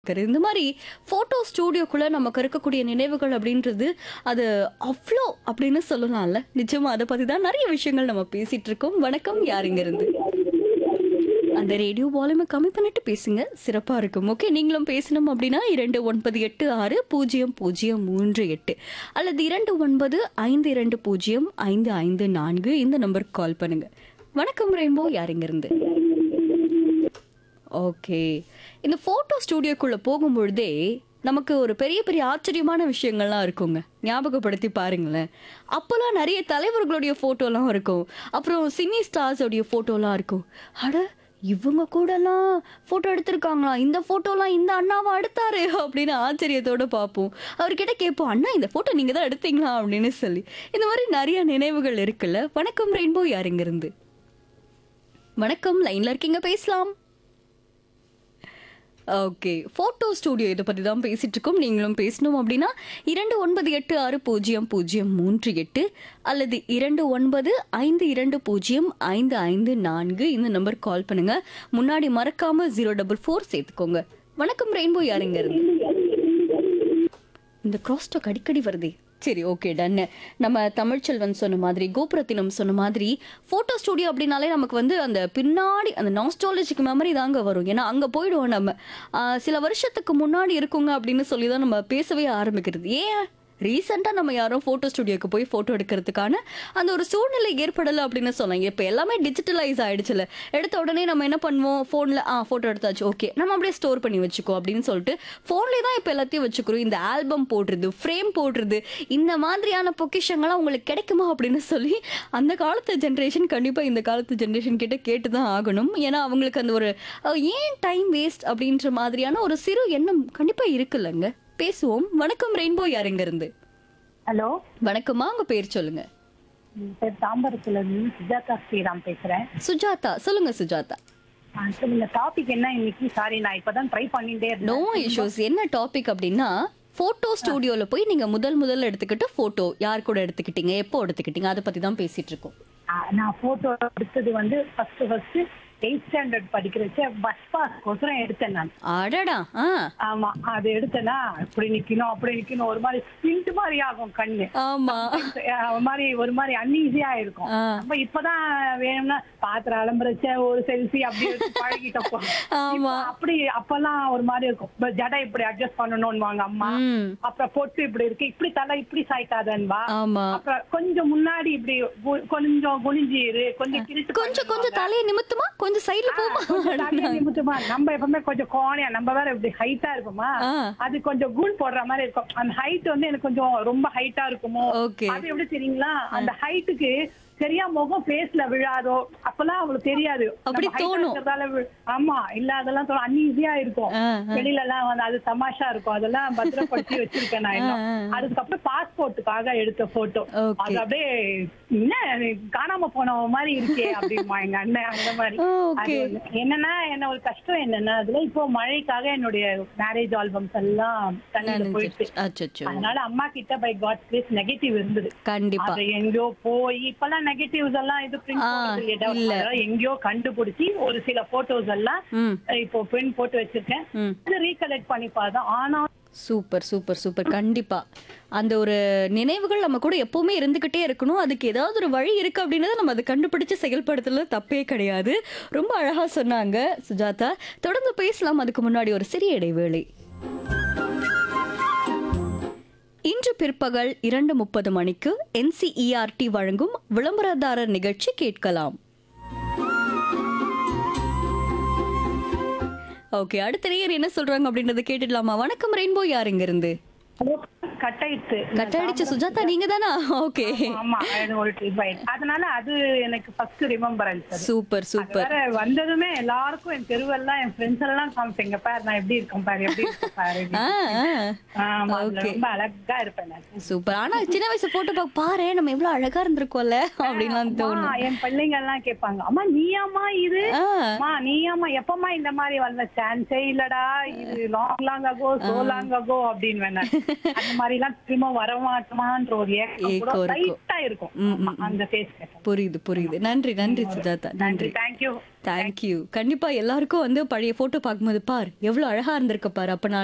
இருக்குது. இந்த மாதிரி ஃபோட்டோ ஸ்டூடியோக்குள்ள நமக்கு இருக்கக்கூடிய நினைவுகள் அப்படின்றது அது அவ்வளோ அப்படின்னு சொல்லலாம்ல நிச்சயமா அதை பத்தி தான் நிறைய விஷயங்கள் நம்ம பேசிட்டு இருக்கோம் வணக்கம் யாருங்க இருந்து அந்த ரேடியோ வால்யூமை கம்மி பண்ணிட்டு பேசுங்க சிறப்பா இருக்கும் ஓகே நீங்களும் பேசணும் அப்படின்னா இரண்டு ஒன்பது எட்டு ஆறு பூஜ்ஜியம் பூஜ்ஜியம் மூன்று எட்டு அல்லது இரண்டு ஒன்பது ஐந்து இரண்டு பூஜ்ஜியம் ஐந்து ஐந்து நான்கு இந்த நம்பருக்கு கால் பண்ணுங்க வணக்கம் ரெயின்போ யாருங்க இருந்து ஓகே இந்த ஃபோட்டோ ஸ்டூடியோக்குள்ளே போகும்பொழுதே நமக்கு ஒரு பெரிய பெரிய ஆச்சரியமான விஷயங்கள்லாம் இருக்குங்க ஞாபகப்படுத்தி பாருங்களேன் அப்போல்லாம் நிறைய தலைவர்களுடைய ஃபோட்டோலாம் இருக்கும் அப்புறம் சினி ஸ்டார்ஸோடைய ஃபோட்டோலாம் இருக்கும் அட இவங்க கூடலாம் ஃபோட்டோ எடுத்திருக்காங்களா இந்த ஃபோட்டோலாம் இந்த அண்ணாவா எடுத்தாரு அப்படின்னு ஆச்சரியத்தோட பார்ப்போம் அவர்கிட்ட கேட்போம் அண்ணா இந்த ஃபோட்டோ நீங்கள் தான் எடுத்தீங்களா அப்படின்னு சொல்லி இந்த மாதிரி நிறைய நினைவுகள் இருக்குல்ல வணக்கம் ரெயின்போ யாருங்க இருந்து வணக்கம் லைன்ல இருக்கீங்க பேசலாம் ஓகே ஃபோட்டோ ஸ்டூடியோ இதை பற்றி தான் பேசிட்டு இருக்கோம் நீங்களும் பேசணும் அப்படின்னா இரண்டு ஒன்பது எட்டு ஆறு பூஜ்ஜியம் பூஜ்ஜியம் மூன்று எட்டு அல்லது இரண்டு ஒன்பது ஐந்து இரண்டு பூஜ்ஜியம் ஐந்து ஐந்து நான்கு இந்த நம்பர் கால் பண்ணுங்க முன்னாடி மறக்காம ஜீரோ டபுள் ஃபோர் சேர்த்துக்கோங்க வணக்கம் ரெயின்போ யாருங்க இருந்து இந்த கிராஸ்டாக் அடிக்கடி வருதே சரி ஓகே டன் நம்ம தமிழ்ச்செல்வன் சொன்ன மாதிரி கோபுரத்தினம் சொன்ன மாதிரி ஃபோட்டோ ஸ்டூடியோ அப்படின்னாலே நமக்கு வந்து அந்த பின்னாடி அந்த நாஸ்டாலஜிக் மெமரி தாங்க வரும் ஏன்னா அங்கே போயிடுவோம் நம்ம ஆஹ் சில வருஷத்துக்கு முன்னாடி இருக்குங்க அப்படின்னு சொல்லி தான் நம்ம பேசவே ஆரம்பிக்கிறது ஏன் ரீசெண்டாக நம்ம யாரும் ஃபோட்டோ ஸ்டுடியோக்கு போய் ஃபோட்டோ எடுக்கிறதுக்கான அந்த ஒரு சூழ்நிலை ஏற்படலை அப்படின்னு சொல்லலாம் இப்போ எல்லாமே டிஜிட்டலைஸ் ஆயிடுச்சுல எடுத்த உடனே நம்ம என்ன பண்ணுவோம் ஃபோனில் ஆ ஃபோட்டோ எடுத்தாச்சு ஓகே நம்ம அப்படியே ஸ்டோர் பண்ணி வச்சுக்கோ அப்படின்னு சொல்லிட்டு ஃபோன்லேயே தான் இப்போ எல்லாத்தையும் வச்சுக்கிறோம் இந்த ஆல்பம் போடுறது ஃப்ரேம் போடுறது இந்த மாதிரியான பொக்கிஷங்கள்லாம் உங்களுக்கு கிடைக்குமா அப்படின்னு சொல்லி அந்த காலத்து ஜென்ரேஷன் கண்டிப்பாக இந்த காலத்து ஜென்ரேஷன் கிட்ட கேட்டு தான் ஆகணும் ஏன்னா அவங்களுக்கு அந்த ஒரு அஹ், ஏன் டைம் வேஸ்ட் அப்படின்ற மாதிரியான ஒரு சிறு எண்ணம் கண்டிப்பாக இருக்குல்லங்க பேசுவோம் வணக்கம் ரெயின்போ யாருங்க இருந்து ஹலோ வணக்கம்மா உங்க பேர் சொல்லுங்க என் பேர் தாம்பரத்துல இருந்து சுஜாதா ஸ்ரீராம் பேசுறேன் சுஜாதா சொல்லுங்க சுஜாதா ஆ, சொல்லுங்க டாபிக் என்ன இன்னைக்கு சாரி நான் இப்பதான் ட்ரை பண்ணிட்டே நோ இருந்தேன் இஷ்யூஸ் என்ன டாபிக் அப்படின்னா போட்டோ ஸ்டூடியோல போய் நீங்க முதல் முதல்ல எடுத்துக்கிட்ட போட்டோ யார் கூட எடுத்துக்கிட்டீங்க எப்போ எடுத்துக்கிட்டீங்க அதை பத்தி தான் பேசிட்டு இருக்கோம் ஆ, நான் போட்டோ எடுத்தது வந்து ஃபர்ஸ்ட் ஃபர்ஸ்ட் எயிட் ஸ்டாண்டர்ட் படிக்கிறச்ச பஸ் பாஸ் கோசரம் எடுத்தேன் நான் அடடா ஆ ஆமா அது எடுத்தேன்னா இப்படி நிக்கணும் அப்படி நிக்கணும் ஒரு மாதிரி ஸ்பிண்ட் மாதிரி ஆகும் கண்ணு ஆமா ஆ, ஒரு மாதிரி ஒரு மாதிரி அன்ஈஸியா இருக்கும் ஆ. நம்ம இப்பதான் வேணும்னா பாத்திரம் அலம்புறச்ச ஒரு செல்ஃபி அப்படி எடுத்து பழகிட்டோம் ஆமா இப்ப அப்படி அப்பெல்லாம் ஒரு மாதிரி இருக்கும் இப்ப ஜடை இப்படி அட்ஜஸ்ட் பண்ணணும்னு வாங்க அம்மா ம் அப்புறம் பொட்டு இப்படி இருக்கு இப்படி தலை இப்படி சாய்க்காதன்பா ஆமா அப்புறம் கொஞ்சம் முன்னாடி இப்படி கு- கொஞ்சம் குனிஞ்சு இரு கொஞ்சம் கிழிச்சு கொஞ்சம் கொஞ்சம் தலையை நிமித்துமா கொஞ்சம் சைடுல போமா தலையை நிமித்துமா நம்ம எப்பவுமே கொஞ்சம் கோணையா நம்ம வேற இப்படி ஹைட்டா இருப்போமா ஆ. அது கொஞ்சம் கூன் போடுற மாதிரி இருக்கும் அந்த ஹைட் வந்து எனக்கு கொஞ்சம் ரொம்ப ஹைட்டா இருக்குமோ ஓகே அது எப்படி தெரியுங்களா அந்த ஹைட்டுக்கு சரியா முகம் ஃபேஸ்ல விழாதோ அப்பெல்லாம் அவங்களுக்கு தெரியாது அப்படி நம்ம height தோணும். இருக்கிறதால வி- ஆமா இல்ல அதெல்லாம் தோணும் அன்ஈஸியா இருக்கும் ஆ, ஆ. வெளியில எல்லாம் வந்து அது தமாஷா இருக்கும் அதெல்லாம் பத்திரப்படுத்தி வச்சிருக்கேன் நான் இன்னும். ஆ, ஆ. அதுக்கப்புறம் பாஸ்போர்ட்டுக்காக எடுத்த போட்டோ Okay. அது அப்படியே என்ன காணாம போன மாதிரி இருக்கே அப்படிமா எங்க அண்ணன் அந்த மாதிரி ஆ, அது okay. ஒண்ணு. என்னன்னா என்ன ஒரு கஷ்டம் என்னன்னா அதுல இப்போ மழைக்காக என்னுடைய மேரேஜ் ஆல்பம்ஸ் எல்லாம் தண்ணியில போயிடுச்சு அச்சோ அதனால அம்மா கிட்ட பை காட் கிரேஸ் நெகட்டிவ் இருந்தது கண்டிப்பா அது எங்கேயோ போய் இப்பெல்லாம் நெகட்டிவ்ஸ் எல்லாம் இது print ஆ, போடுறது இல்லையா? இல்ல. அதெல்லாம் எங்கேயோ கண்டுபிடிச்சி ஒரு சில போட்டோஸ் எல்லாம் ம் இப்போ பிரிண்ட் போட்டு வச்சிருக்கேன் ம் ரீகலெக்ட் பண்ணி பார்த்தா ஆனா சூப்பர் சூப்பர் சூப்பர் கண்டிப்பா அந்த ஒரு நினைவுகள் நம்ம கூட எப்பவுமே இருந்துகிட்டே இருக்கணும் அதுக்கு ஏதாவது ஒரு வழி இருக்கு அப்படின்றத நம்ம அதை கண்டுபிடிச்சு செயல்படுத்துறது தப்பே கிடையாது ரொம்ப அழகா சொன்னாங்க சுஜாதா தொடர்ந்து பேசலாம் அதுக்கு முன்னாடி ஒரு சிறிய இடைவேளை இன்று பிற்பகல் இரண்டு முப்பது மணிக்கு என்சிஇஆர்டி வழங்கும் விளம்பரதாரர் நிகழ்ச்சி கேட்கலாம் ஓகே அடுத்த நேயர் என்ன சொல்றாங்க அப்படின்றத கேட்டுடலாமா வணக்கம் ரெயின்போ யாருங்க இருந்து கட் ஆயிடுச்சு கட் அடிச்சு சுஜாதா நீங்க தானா ஓகே ஆமா அது ஒரு trip ஆயிடுச்சு. அதனால அது எனக்கு ஃபர்ஸ்ட் ரிமெம்பரன்ஸ் சூப்பர் சூப்பர் வேற வந்ததுமே எல்லாருக்கும் என் தெருவெல்லாம் என் ஃப்ரெண்ட்ஸ் எல்லாம் காமிப்பேங்க பாரு நான் எப்படி இருக்கேன் பாரு எப்படி இருக்கேன் பாரு ஆ ஆமா அதுல Okay. ரொம்ப அழகா இருப்பேன் நான் சூப்பர் ஆனா சின்ன வயசு போட்டோ பார்க்க பாரு நம்ம எவ்வளவு அழகா இருந்திருக்கோம்ல அப்படின்லாம் தோணும் அம்மா, என் பிள்ளைங்க எல்லாம் கேட்பாங்க அம்மா நீயாம்மா இது ஆ அம்மா நீயாம்மா எப்பமா இந்த மாதிரி வந்த சான்ஸே இல்லடா இது long long ago so long ago அப்படின்னு வேணா அந்த மாதிரி எல்லாம் திரும்ப வரமாட்டோமான்ற ஒரு ஏக்கம் கூட ஏக்கம் இருக்கும். லைட்டா இருக்கும் ம், ஆமா, அந்த ஃபேஸ் புரியுது புரியுது நன்றி நன்றி சுஜாதா நன்றி நன்றி தேங்க்யூ தேங்க்யூ கண்டிப்பா எல்லாருக்கும் வந்து பழைய போட்டோ பார்க்கும்போது பார் எவ்வளவு அழகா இருந்திருக்க பாரு அப்ப நான்